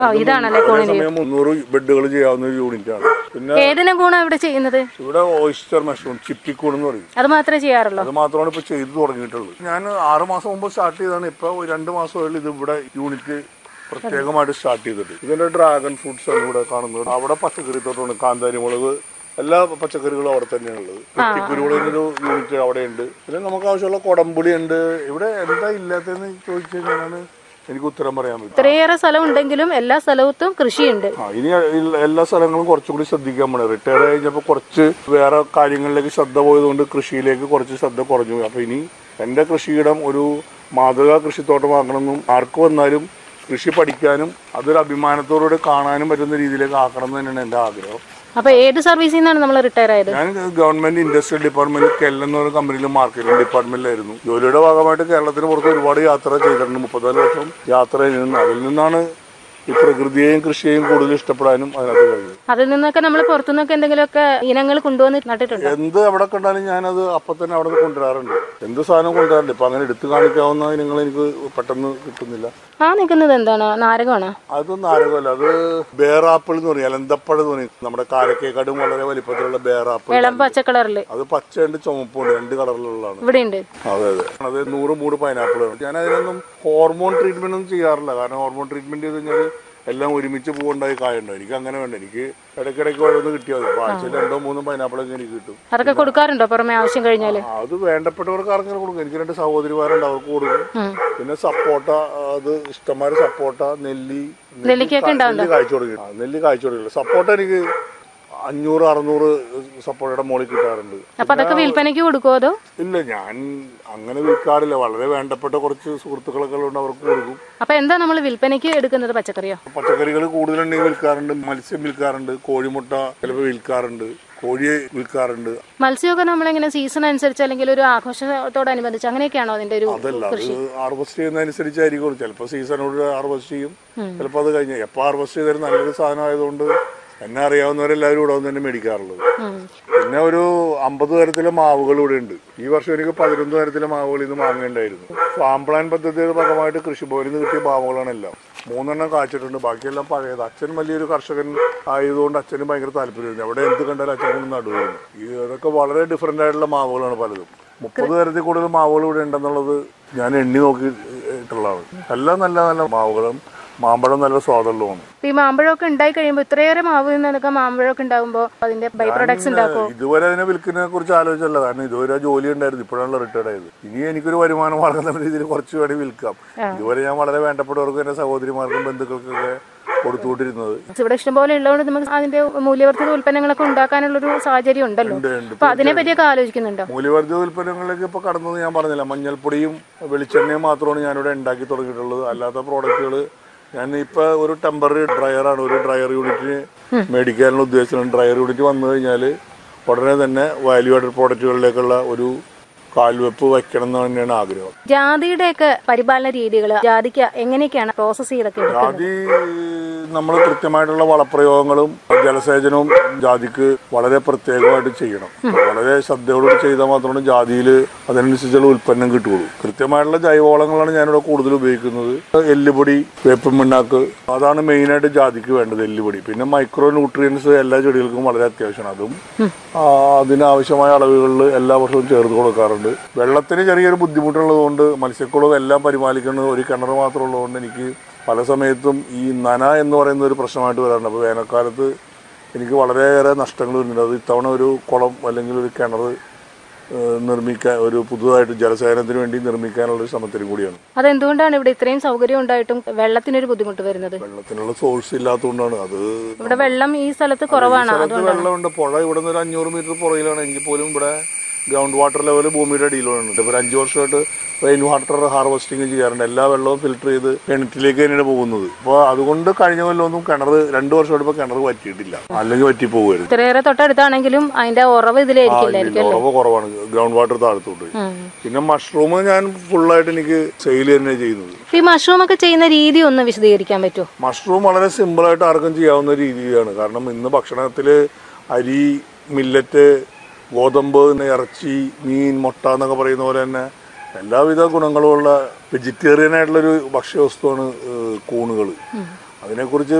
ഓ ഇതാണല്ലേ കൂണിന് സമയം മുന്നൂറ് ബെഡുകൾ ചെയ്യാവുന്ന ഒരു യൂണിറ്റ് ആണ് പിന്നെ ഏതിനും കൂണാ ഇവിടെ ചെയ്യുന്നത് ഇവിടെ ഓയിസ്റ്റർ മഷ്റൂം ചിപ്പിക്കൂൺ എന്ന് പറയും അത് മാത്രമേ ചെയ്യാറുള്ളൂ അത് മാത്രമാണ് ഇപ്പൊ ചെയ്തു തുടങ്ങിയിട്ടുള്ളത് ഞാൻ ആറ് മാസം മുമ്പ് സ്റ്റാർട്ട് ചെയ്താണ് ഇപ്പൊ ഒരു രണ്ട് മാസമായിട്ട് ഇത് ഇവിടെ യൂണിറ്റ് പ്രത്യേകമായിട്ട് സ്റ്റാർട്ട് ചെയ്തിട്ട് ഇതിന്റെ ഡ്രാഗൺ ഫ്രൂട്ട്സ് ആണ് ഇവിടെ കാണുന്നത് അവിടെ പച്ചക്കറി തോട്ടമാണ് കാന്താരി മുളക് എല്ലാ പച്ചക്കറികളും അവിടെ തന്നെയാണുള്ളത് കുരുമുളകിനൊരു യൂണിറ്റ് അവിടെ ഉണ്ട് പിന്നെ നമുക്ക് ആവശ്യമുള്ള കൊടംപുളി ഉണ്ട് ഇവിടെ എന്താ ഇല്ലാത്തതെന്ന് ചോദിച്ചു കഴിഞ്ഞാൽ എനിക്ക് ഉത്തരം പറയാൻ പറ്റും ഇത്രയേറെ സ്ഥലം ഉണ്ടെങ്കിലും എല്ലാ സ്ഥലത്തും കൃഷിയുണ്ട് ആ ഇനി ഇൽ- എല്ലാ സ്ഥലങ്ങളും കുറച്ചുകൂടി ശ്രദ്ധിക്കാൻ വേണം റിട്ടയർ കഴിഞ്ഞപ്പോൾ കുറച്ച് വേറെ കാര്യങ്ങളിലേക്ക് ശ്രദ്ധ പോയതുകൊണ്ട് കൃഷിയിലേക്ക് കുറച്ച് ശ്രദ്ധ കുറഞ്ഞു പോയി അപ്പൊ ഇനി എൻ്റെ കൃഷിയിടം ഒരു മാതൃകാ കൃഷിത്തോട്ടമാക്കണമെന്നും ആർക്ക് വന്നാലും കൃഷി പഠിക്കാനും അതൊരു അഭിമാനത്തോടുകൂടി കാണാനും പറ്റുന്ന രീതിയിലേക്ക് ആക്കണം എന്ന് തന്നെയാണ് എൻ്റെ ആഗ്രഹം അപ്പൊ ഏത് സർവീസിൽ നിന്നാണ് നമ്മൾ റിട്ടയർ ആയത് ഞാൻ ഗവൺമെന്റ് ഇൻഡസ്ട്രിയൽ ഡിപ്പാർട്ട്മെന്റ് കെൽ എന്ന് പറയുന്ന കമ്പനിയിൽ മാർക്കറ്റിംഗ് ഡിപ്പാർട്ട്മെന്റിലായിരുന്നു ജോലിയുടെ ഭാഗമായിട്ട് കേരളത്തിന് പുറത്ത് ഒരുപാട് യാത്ര ചെയ്തിട്ടുണ്ട് മുപ്പത്തിനാല് വർഷം യാത്ര ചെയ്തിരുന്നു അതിൽ നിന്നാണ് ഈ പ്രകൃതിയെയും കൃഷിയെയും കൂടുതൽ ഇഷ്ടപ്പെടാനും അതിനകത്ത് കഴിഞ്ഞത് അതിൽ നിന്നൊക്കെ നമ്മൾ പുറത്തുനിന്നൊക്കെ എന്തെങ്കിലുമൊക്കെ ഇനങ്ങൾ കൊണ്ടുവന്ന് നട്ടിട്ടുണ്ട് എന്ത് എവിടെ കണ്ടാലും ഞാനത് അപ്പൊ തന്നെ അവിടെ നിന്ന് കൊണ്ടുവരാറുണ്ട് എന്ത് സാധനം കൊണ്ടുവരാറുണ്ട് ഇപ്പൊ അങ്ങനെ എടുത്തു കാണിക്കാവുന്ന ഇനങ്ങൾ എനിക്ക് പെട്ടെന്ന് കിട്ടുന്നില്ല ആ നിൽക്കുന്നത് എന്താണ് നാരകമാണോ അതൊന്നും ആരോഗ്യമല്ല അത് ബേറാപ്പിൾ എന്ന് പറയും അലന്തപ്പഴം എന്ന് പറയും നമ്മുടെ കാരക്കേക്കാടും വളരെ വലിപ്പത്തിലുള്ള ബേറാപ്പിൾ ഇളം പച്ച കളറില് അത് പച്ചയുണ്ട് ചുമപ്പുണ്ട് രണ്ട് കളറിലുള്ളതാണ് ഇവിടെ ഉണ്ട് അതെ അതെ അത് നൂറ് മൂട് പൈനാപ്പിൾ ഞാൻ അതിനൊന്നും ഹോർമോൺ ട്രീറ്റ്മെന്റ് ഒന്നും ചെയ്യാറില്ല കാരണം ഹോർമോൺ ട്രീറ്റ്മെന്റ് ചെയ്ത് കഴിഞ്ഞാൽ എല്ലാം ഒരുമിച്ച് പൂവുണ്ടായി കായുണ്ടോ എനിക്ക് അങ്ങനെ വേണ്ട എനിക്ക് ഇടയ്ക്കിടയ്ക്ക് ഓരോന്ന് കിട്ടിയാൽ മതി അപ്പൊ ആഴ്ചയിൽ രണ്ടോ മൂന്നോ പൈനാപ്പിളൊക്കെ എനിക്ക് കിട്ടും അതൊക്കെ കൊടുക്കാറുണ്ടോ പുറമെ ആവശ്യം കഴിഞ്ഞാല് ആ, അത് വേണ്ടപ്പെട്ടവർക്ക് ആർക്കെങ്കിലും കൊടുക്കും എനിക്ക് രണ്ട് സഹോദരിമാരുണ്ട് അവർക്ക് കൊടുക്കും പിന്നെ സപ്പോട്ട അത് ഇഷ്ടംമാര് സപ്പോട്ട നെല്ലി നെല്ലിക്കയൊക്കെ നെല്ലി കായ്ച്ചു തുടങ്ങി ആ, നെല്ലി കായ്ച്ചു തുടങ്ങിയില്ല സപ്പോട്ട എനിക്ക് അഞ്ഞൂറ് അറുന്നൂറ് സപ്പോട്ടയുടെ മുകളിൽ കിട്ടാറുണ്ട് അപ്പൊ അതൊക്കെ വിൽപ്പനയ്ക്ക് കൊടുക്കുമോ അതോ ഇല്ല ഞാൻ അങ്ങനെ വിൽക്കാറില്ല വളരെ വേണ്ടപ്പെട്ട കുറച്ച് സുഹൃത്തുക്കളൊക്കെ ഉള്ളതുകൊണ്ട് അവർക്ക് കൊടുക്കും അപ്പൊ എന്താ നമ്മൾ വിൽപ്പനയ്ക്ക് എടുക്കുന്നത് പച്ചക്കറിയോ പച്ചക്കറികൾ കൂടുതലുണ്ടെങ്കിൽ വിൽക്കാറുണ്ട് മത്സ്യം വിൽക്കാറുണ്ട് കോഴിമുട്ട ചിലപ്പോൾ വിൽക്കാറുണ്ട് കോഴിയെ വിൽക്കാറുണ്ട് മത്സ്യമൊക്കെ നമ്മളെങ്ങനെ സീസൺ അനുസരിച്ച് അല്ലെങ്കിൽ ഒരു ആഘോഷത്തോടനുബന്ധിച്ച് അങ്ങനെയൊക്കെയാണോ അതിന്റെ ഒരു അതല്ല അത് ഹാർവസ്റ്റ് ചെയ്യുന്നതനുസരിച്ചായിരിക്കും ചിലപ്പോൾ സീസണോട് ഹാർവസ്റ്റ് ചെയ്യും ചിലപ്പോൾ അത് കഴിഞ്ഞ് എപ്പോൾ ഹാർവസ്റ്റ് ചെയ്താലും നല്ലൊരു സാധനം ആയതുകൊണ്ട് എന്നെ അറിയാവുന്നവരെല്ലാവരും ഇവിടെ വന്ന് തന്നെ മേടിക്കാറുള്ളത് ഉം. പിന്നെ ഒരു അമ്പത് തരത്തിലെ മാവുകൾ ഇവിടെ ഉണ്ട് ഈ വർഷം എനിക്ക് പതിനൊന്ന് തരത്തിലെ മാവുകൾ ഇന്ന് വാങ്ങേണ്ടായിരുന്നു ഫാം പ്ലാൻ പദ്ധതിയുടെ ഭാഗമായിട്ട് കൃഷിഭവനിൽ നിന്ന് കിട്ടിയ മാവുകളാണ് എല്ലാം മൂന്നെണ്ണം കാച്ചിട്ടുണ്ട് ബാക്കിയെല്ലാം പഴയത് അച്ഛൻ വലിയൊരു കർഷകൻ ആയതുകൊണ്ട് അച്ഛന് ഭയങ്കര താല്പര്യമായിരുന്നു അവിടെ എന്ത് കണ്ടാലും അച്ഛൻ കൊണ്ട് നടുവായിരുന്നു ഈ ഇതൊക്കെ വളരെ ഡിഫറെന്റ് ആയിട്ടുള്ള മാവുകളാണ് പലതും മുപ്പത് തരത്തിൽ കൂടുതൽ മാവുകൾ ഇവിടെ ഉണ്ടെന്നുള്ളത് ഞാൻ എണ്ണി നോക്കിയിട്ടുള്ളതാണ് എല്ലാം നല്ല നല്ല മാവുകളും മാമ്പഴം നല്ല സ്വാദുള്ളതാണ് ഇപ്പൊ ഈ മാമ്പഴമൊക്കെ ഉണ്ടായി കഴിയുമ്പോൾ ഇത്രയേറെ മാവിൽ നിന്നൊക്കെ മാമ്പഴമൊക്കെ ഉണ്ടാകുമ്പോൾ അതിന്റെ ബൈ പ്രൊഡക്ട്സ് ഉണ്ടാക്കുമോ ഇതുവരെ അതിനെ വിൽക്കുന്നതിനെ കുറിച്ച് ആലോചിച്ചല്ല കാരണം ഇതുവരെ ആ ജോലി ഉണ്ടായിരുന്നു ഇപ്പോഴാണല്ലോ റിട്ടയർഡ് ആയത് ഇനി എനിക്കൊരു വരുമാന മാർഗം എന്ന രീതിയിൽ കുറച്ച് വേണി വിൽക്കാം ഇതുവരെ ഞാൻ വളരെ വേണ്ടപ്പെട്ടവർക്കും എന്റെ സഹോദരിമാർക്കും ബന്ധുക്കൾക്കൊക്കെ കൊടുത്തുകൊണ്ടിരുന്നത് ഇവിടെ ഇഷ്ടംപോലെ ഉള്ളതുകൊണ്ട് നമുക്ക് അതിന്റെ മൂല്യവർദ്ധിത ഉൽപ്പന്നങ്ങളൊക്കെ ഉണ്ടാക്കാനുള്ളൊരു സാഹചര്യം ഉണ്ടല്ലോ ഉണ്ട്, ഉണ്ട്. അപ്പൊ അതിനെ പറ്റിയൊക്കെ ആലോചിക്കുന്നുണ്ടോ മൂല്യവർദ്ധിത ഉൽപ്പന്നങ്ങളിലേക്ക് ഇപ്പൊ കടന്നത് ഞാൻ പറഞ്ഞില്ല മഞ്ഞൾപ്പൊടിയും വെളിച്ചെണ്ണയും മാത്രമാണ് ഞാനിവിടെ ഉണ്ടാക്കി തുടങ്ങിയിട്ടുള്ളത് അല്ലാത്ത പ്രോഡക്റ്റുകൾ ഞാൻ ഇപ്പൊ ഒരു ടെമ്പററി ഡ്രയറാണ് ഒരു ഡ്രയർ യൂണിറ്റിന് മേടിക്കാനുള്ള ഉദ്ദേശത്തിലാണ് ഡ്രയർ യൂണിറ്റ് വന്നു കഴിഞ്ഞാൽ ഉടനെ തന്നെ വാല്യൂ ആഡഡ് പ്രോഡക്റ്റുകളിലേക്കുള്ള ഒരു കാൽവെപ്പ് വയ്ക്കണം എന്ന് തന്നെയാണ് ആഗ്രഹം ജാതിയുടെയൊക്കെ പരിപാലന രീതികൾ ജാതിക്ക് എങ്ങനെയൊക്കെയാണ് പ്രോസസ് ചെയ്തൊക്കെ എടുക്കുന്നത് ജാതി നമ്മൾ കൃത്യമായിട്ടുള്ള വളപ്രയോഗങ്ങളും ജലസേചനവും ജാതിക്ക് വളരെ പ്രത്യേകമായിട്ട് ചെയ്യണം വളരെ ശ്രദ്ധയോടുകൂടി ചെയ്താൽ മാത്രമാണ് ജാതിയിൽ അതിനനുസരിച്ചുള്ള ഉൽപ്പന്നം കിട്ടുകയുള്ളൂ കൃത്യമായിട്ടുള്ള ജൈവവളങ്ങളാണ് ഞാനിവിടെ കൂടുതൽ ഉപയോഗിക്കുന്നത് എല്ലുപൊടി വേപ്പൻ പിണ്ണാക്ക് അതാണ് മെയിനായിട്ട് ജാതിക്ക് വേണ്ടത് എല്ലുപൊടി പിന്നെ മൈക്രോ ന്യൂട്രിയൻസ് എല്ലാ ചെടികൾക്കും വളരെ അത്യാവശ്യമാണ് അതും ആ, അതിനാവശ്യമായ അളവുകളിൽ എല്ലാ വർഷവും ചേർത്ത് കൊടുക്കാറുണ്ട് വെള്ളത്തിന് ചെറിയൊരു ബുദ്ധിമുട്ടുള്ളതുകൊണ്ട് മത്സ്യക്കുളവും എല്ലാം പരിപാലിക്കുന്നത് ഒരു കിണർ മാത്രം ഉള്ളതുകൊണ്ട് എനിക്ക് പല സമയത്തും ഈ നന എന്ന് പറയുന്ന ഒരു പ്രശ്നമായിട്ട് വരാറുണ്ട് അപ്പോൾ വേനൽക്കാലത്ത് എനിക്ക് വളരെയേറെ നഷ്ടങ്ങൾ വരുന്നുണ്ട് അത് ഇത്തവണ ഒരു കുളം അല്ലെങ്കിൽ ഒരു കിണർ ഏഹ്, നിർമ്മിക്കാൻ ഒരു പുതുതായിട്ട് ജലസേചനത്തിന് വേണ്ടി നിർമ്മിക്കാനുള്ള ഒരു ശ്രമത്തിനും കൂടിയാണ് അതെന്തുകൊണ്ടാണ് ഇവിടെ ഇത്രയും സൗകര്യം ഉണ്ടായിട്ടും വെള്ളത്തിനൊരു ബുദ്ധിമുട്ട് വരുന്നത് വെള്ളത്തിനുള്ള സോഴ്സ് ഇല്ലാത്തതുകൊണ്ടാണ് അത് ഇവിടെ വെള്ളം ഈ സ്ഥലത്ത് കുറവാണ് സ്ഥലത്ത് വെള്ളമുണ്ട് പുഴ ഇവിടെ നിന്ന് ഒരു അഞ്ഞൂറ് മീറ്റർ പുറകിലാണ് എങ്കിൽ പോലും ഇവിടെ ഗ്രൗണ്ട് വാട്ടർ ലെവൽ ഭൂമിയുടെ അടിയിലാണ് ഇപ്പോൾ ഒരു അഞ്ച് വർഷമായിട്ട് റെയിൻ വാട്ടർ ഹാർവസ്റ്റിംഗ് ചെയ്യാറുണ്ട് എല്ലാ വെള്ളവും ഫിൽട്ടർ ചെയ്ത് കിണറ്റിലേക്ക് തന്നെയാണ് പോകുന്നത് അപ്പോൾ അതുകൊണ്ട് കഴിഞ്ഞ കൊല്ലമൊന്നും കിണർ രണ്ട് വർഷമായിട്ട് ഇപ്പോൾ കിണർ പറ്റിയിട്ടില്ല അല്ലെങ്കിൽ പറ്റി പോകുമായിരുന്നു ഇത്രയേറെ തൊട്ടടുത്താണെങ്കിലും അതിന്റെ ഉറവ് ഇതിലായിരിക്കില്ലായിരിക്കും അല്ലേ ഉറവ് കുറവാണ് ഗ്രൗണ്ട് വാട്ടർ താഴത്തോട്ട് ഉം. പിന്നെ മഷ്റൂം ഞാൻ ഫുള്ളായിട്ട് എനിക്ക് സെയിൽ തന്നെ ചെയ്യുന്നത് ഈ മഷ്റൂം ഒക്കെ ചെയ്യുന്ന രീതി ഒന്ന് വിശദീകരിക്കാൻ പറ്റുമോ മഷ്റൂം വളരെ സിമ്പിളായിട്ട് ആർക്കും ചെയ്യാവുന്ന രീതിയാണ് കാരണം ഇന്ന് ഭക്ഷണത്തിൽ അരി മില്ലറ്റ് ഗോതമ്പ് പിന്നെ ഇറച്ചി മീൻ മുട്ട എന്നൊക്കെ പറയുന്ന പോലെ തന്നെ എല്ലാവിധ ഗുണങ്ങളുമുള്ള വെജിറ്റേറിയൻ ആയിട്ടുള്ളൊരു ഭക്ഷ്യവസ്തുവാണ് കൂണുകൾ അതിനെക്കുറിച്ച്